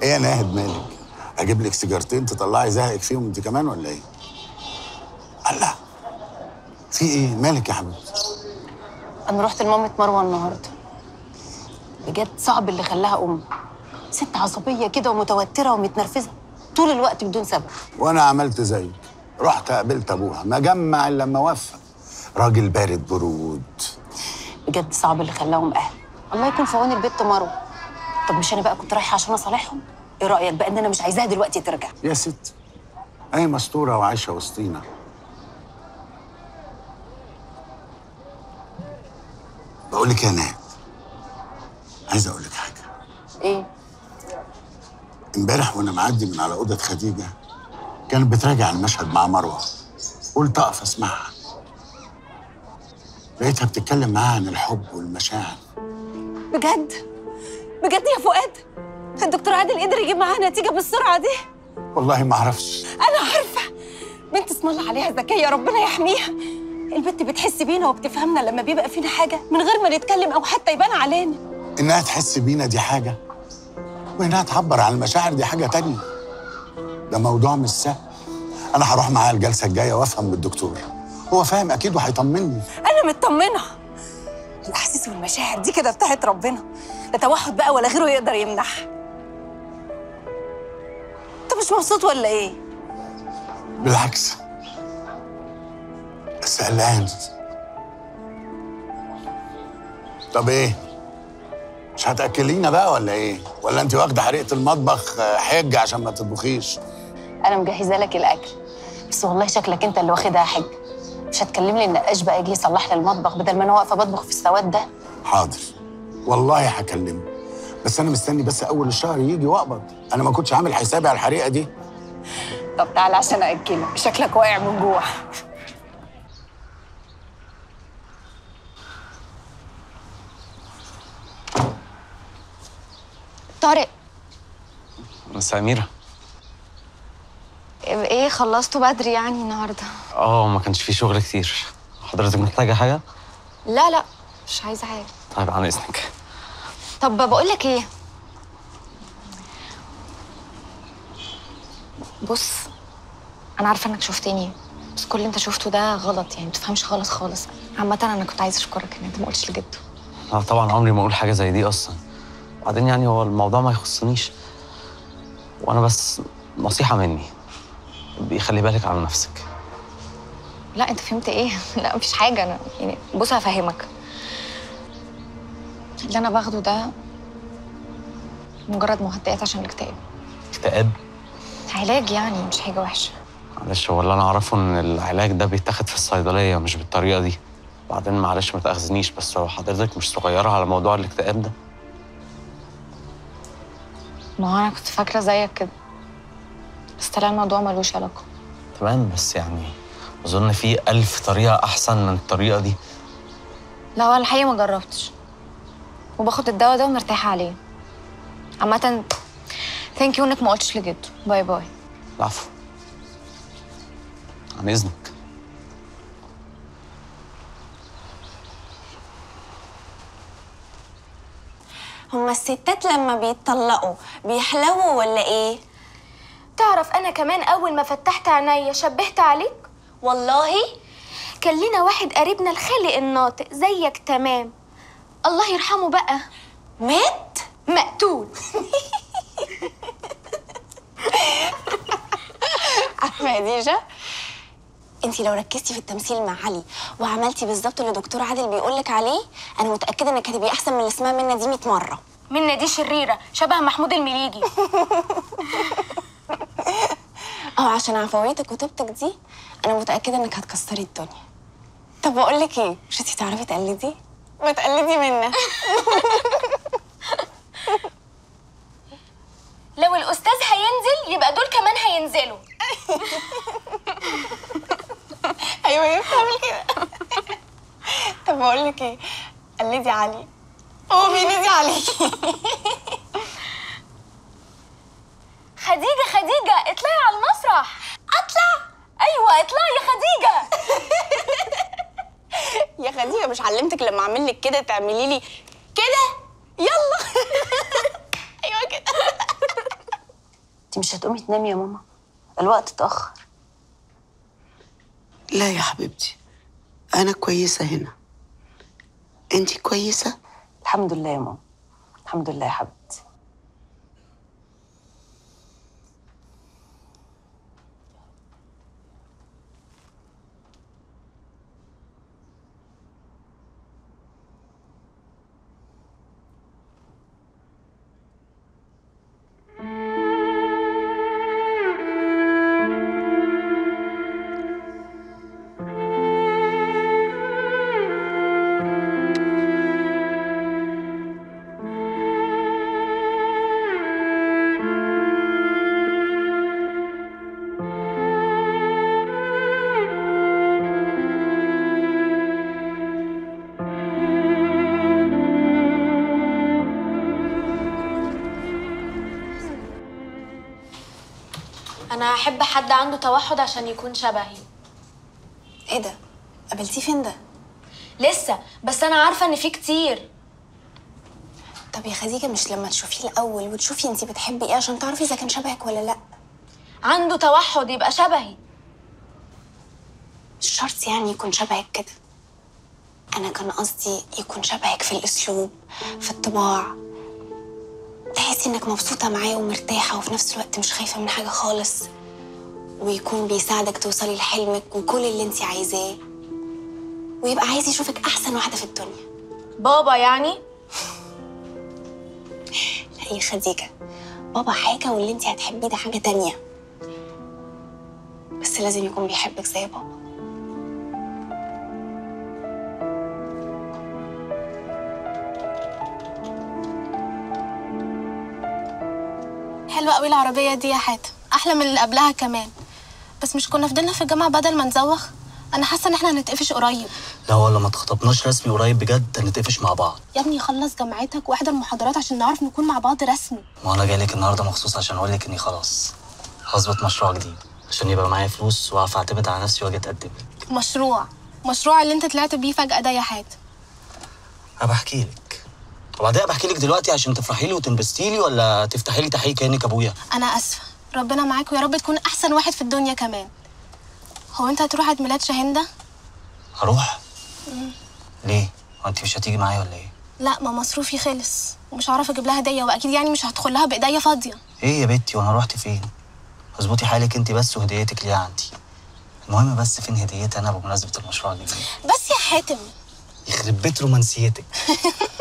ايه يا ناهد مالك اجيب لك سيجارتين تطلعي زهقك فيهم انت كمان ولا ايه الله في ايه مالك يا حبيبتي انا رحت لمامة مروه النهارده بجد صعب اللي خلاها ام ست عصبيه كده ومتوتره ومتنرفزه طول الوقت بدون سبب وانا عملت زيك رحت قابلت ابوها ما جمع الا لما وفى راجل بارد برود بجد صعب اللي خلاهم اهل الله يكون في عون البت مروه طب مش انا بقى كنت رايحه عشان اصالحهم ايه رايك بقى ان انا مش عايزاها دلوقتي ترجع يا ست اهي مستوره وعايشه وسطينا بقول لك يا ناهد عايز اقول لك حاجه ايه امبارح وانا معدي من على اوضه خديجه كانت بتراجع المشهد مع مروه قلت اقف اسمعها لقيتها بتتكلم معاها عن الحب والمشاعر بجد بجد يا فؤاد الدكتور عادل قدر يجيب معاها نتيجه بالسرعه دي والله ما اعرفش انا عارفه بنت اسم الله عليها ذكيه ربنا يحميها البنت بتحس بينا وبتفهمنا لما بيبقى فينا حاجه من غير ما نتكلم او حتى يبان علينا انها تحس بينا دي حاجه وانها تعبر عن المشاعر دي حاجه تانية ده موضوع مش سهل انا هروح معاها الجلسه الجايه وافهم من الدكتور هو فاهم اكيد وهيطمني انا مطمنه الاحاسيس والمشاعر دي كده بتاعت ربنا لا توحد بقى ولا غيره يقدر يمنعها انت مش مبسوط ولا ايه بالعكس بس قلقان طب ايه مش هتاكلينا بقى ولا ايه ولا انت واخده حريقه المطبخ آه، حج عشان ما تطبخيش انا مجهزه لك الاكل بس والله شكلك انت اللي واخدها حج مش هتكلم لي النقاش بقى يجي يصلح لي المطبخ بدل ما انا واقفه بطبخ في السواد ده حاضر والله هكلمه بس انا مستني بس اول الشهر يجي واقبض انا ما كنتش عامل حسابي على الحريقه دي طب تعالى عشان اكلك شكلك واقع من جوع طارق بس أميرة ايه خلصتوا بدري يعني النهارده اه ما كانش في شغل كتير حضرتك محتاجة حاجة؟ لا لا مش عايزه حاجه طيب عن إذنك طب بقول لك ايه بص انا عارفه انك شفتني بس كل اللي انت شفته ده غلط يعني ما تفهمش خالص خالص عامه انا كنت عايزه اشكرك ان انت ما قلتش لجده اه طبعا عمري ما أقول حاجة زي دي أصلا بعدين يعني هو الموضوع ما يخصنيش وأنا بس نصيحة مني بيخلي بالك على نفسك لا انت فهمت ايه لا مفيش حاجه انا يعني بص هفهمك اللي انا باخده ده مجرد مهدئات عشان الاكتئاب اكتئاب علاج يعني مش حاجه وحشه معلش هو اللي أنا أعرفه إن العلاج ده بيتاخد في الصيدلية مش بالطريقة دي بعدين معلش ما تأخذنيش بس هو حضرتك مش صغيرة على موضوع الاكتئاب ده ما هو انا كنت فاكره زيك كده بس طلع الموضوع ملوش علاقه تمام بس يعني أظن في ألف طريقة أحسن من الطريقة دي لا هو الحقيقه ما جربتش وباخد الدواء ده ومرتاحه عليه عامه ثانك يو انك ما قلتش لجده باي باي العفو عن إذنك هما الستات لما بيتطلقوا بيحلووا ولا ايه؟ تعرف انا كمان اول ما فتحت عينيا شبهت عليك والله كان لنا واحد قريبنا الخالق الناطق زيك تمام الله يرحمه بقى مات؟ مقتول عارفه يا ديجا انت لو ركزتي في التمثيل مع علي وعملتي بالظبط اللي دكتور عادل بيقولك عليه انا متاكده انك هتبقي احسن من اللي اسمها منى دي 100 مره منى دي شريره شبه محمود المليجي اه عشان عفويتك وطيبتك دي انا متاكده انك هتكسري الدنيا طب بقول لك ايه مش انتي تعرفي تقلدي ما تقلدي منى لو الاستاذ هينزل يبقى دول كمان هينزلوا ايوه هي بتعمل كده طب بقول لك ايه قلدي علي هو بينادي عليكي خديجه خديجه اطلعي على المسرح اطلع ايوه اطلعي يا خديجه يا خديجه مش علمتك لما اعمل لك كده تعملي لي كده يلا ايوه كده انت مش هتقومي تنامي يا ماما الوقت اتاخر لا يا حبيبتي أنا كويسة هنا أنت كويسة؟ الحمد لله يا ماما الحمد لله يا حبيبتي انا احب حد عنده توحد عشان يكون شبهي ايه ده قابلتيه فين ده لسه بس انا عارفه ان في كتير طب يا خديجه مش لما تشوفيه الاول وتشوفي انت بتحبي ايه عشان تعرفي اذا كان شبهك ولا لا عنده توحد يبقى شبهي مش شرط يعني يكون شبهك كده انا كان قصدي يكون شبهك في الاسلوب في الطباع تحسي انك مبسوطه معاه ومرتاحه وفي نفس الوقت مش خايفه من حاجه خالص ويكون بيساعدك توصلي لحلمك وكل اللي انت عايزاه ويبقى عايز يشوفك احسن واحده في الدنيا بابا يعني لا يا خديجه بابا حاجه واللي انت هتحبيه ده حاجه تانية بس لازم يكون بيحبك زي بابا حلوة قوي العربية دي يا حاتم أحلى من اللي قبلها كمان بس مش كنا فضلنا في الجامعة بدل ما نزوخ أنا حاسة إن إحنا هنتقفش قريب لا والله ما اتخطبناش رسمي قريب بجد هنتقفش مع بعض يا ابني خلص جامعتك واحضر محاضرات عشان نعرف نكون مع بعض رسمي ما انا جاي لك النهارده مخصوص عشان اقول لك اني خلاص هظبط مشروع جديد عشان يبقى معايا فلوس واعرف اعتمد على نفسي واجي اتقدم لك مشروع مشروع اللي أنت طلعت بيه فجأة ده يا حاتم هبقى احكي لك وبعدين بحكي لك دلوقتي عشان تفرحي لي وتنبسطي لي ولا تفتحي لي تحقيق كانك ابويا أنا آسفة ربنا معاك ويا رب تكون أحسن واحد في الدنيا كمان هو أنت هتروح عيد ميلاد شاهين ده؟ هروح ليه هو انت مش هتيجي معايا ولا ايه لا ما مصروفي خلص ومش هعرف أجيب لها هدية وأكيد يعني مش هدخل لها بإيديا فاضية ايه يا بنتي وانا رحت فين اظبطي حالك انت بس وهديتك ليها عندي المهم بس فين هديتي انا بمناسبه المشروع الجديد بس يا حاتم يخرب بيت رومانسيتك